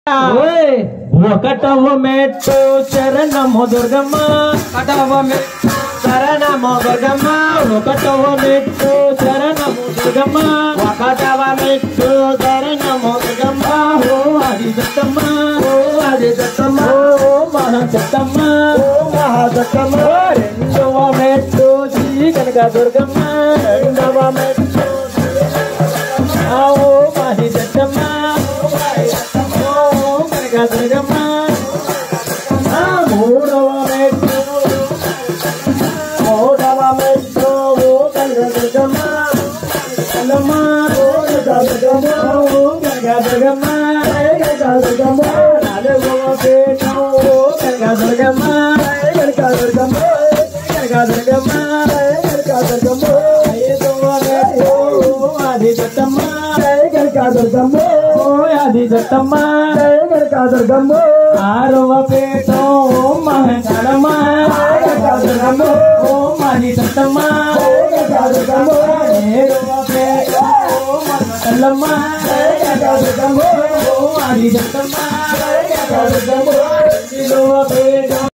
ఓయ్, ఒకటవ మెట్టు చరణము దుర్గమ్మ కటవ శరణము దుర్గమ్మ ఒకటవ మెట్టు చరణము దుర్గమ్మ ఒకటవ మెట్టు శరణము దుర్గమ్మ ఓ అది దత్తమ్మ ఓ అది దత్తమ్మ ఓ మహా దత్తమ్మ ఓ మహా దత్తమ్మ రెండవ మెట్టు శ్రీ కనక దుర్గమ్మ రెండవ మెట్టు ఓ మహి దత్తమ్మ ఓ మహి దత్తమ్మ ఓ కనక దుర్గమ్మ ఆ మూడవ మెట్టు మూడవ మెట్టు ఓ కనక దుర్గమ్మ కనమ్మ ఓ కనక దుర్గమ్మ ఓ కనక దుర్గమ్మ కనక దుర్గమ్మ నాలుగవ పేట ఓ కనక దుర్గమ్మ కనక దుర్గమ్మ కనక దుర్గమ్మ కనక దుర్గమ్మ ఐదవ మెట్టు ఓ ఆది దత్తమ్మ కనక దుర్గమ్మ ఓ ఆది దత్తమ్మ కనక దుర్గమ్మ ఆరవ పేట ఓ మహంకాళమ్మ కనక దుర్గమ్మ ఓ ఆది దత్తమ్మ కనక దుర్గమ్మ ఏడవ పేట ఓ మహంకాళమ్మ కనక దుర్గమ్మ ఓ ఆది దత్తమ్మ కనక దుర్గమ్మ ఎనిమిదవ పేట